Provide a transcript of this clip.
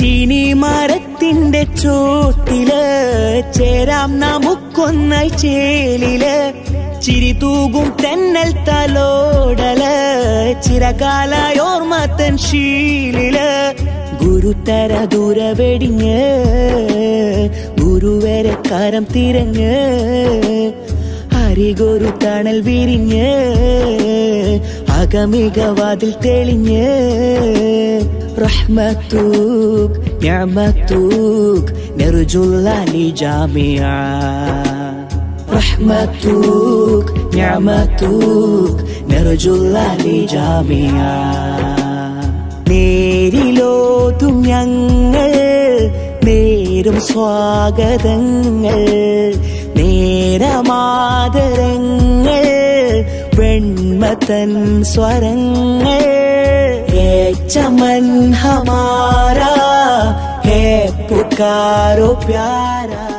ചീനി മരത്തിന്റെ ചോട്ടില് ചേരാം നമുക്കൊന്നായി ചേലില് ചിരി തൂകും തെന്നൽ തലോടല് ചിരകാലയോർമ്മത്തൻ ശീലില് ഗുരുതര ദൂര വെടിഞ്ഞ് ഗുരുവരെ കരം തിരഞ്ഞ് അരികൊരു തണൽ വിരിഞ്ഞ് അകമിക വാതിൽ തെളിഞ്ഞ് റഹ്മത്തൂക് ഞാമത്തൂക് നെറുജുല്ലാലി ജാമിയ رحمتك نعمتك نرجو الله لجميعا നേരിലോതും ഞങ്ങൾ നേരും സ്വാഗതങ്ങൾ നേരമാദരങ്ങൾ വെണ്മതൻ സ്വരങ്ങൾ ഏച്ചമൻ ഹമാരാ ഹേ പുക്കാരോ പ്യാരാ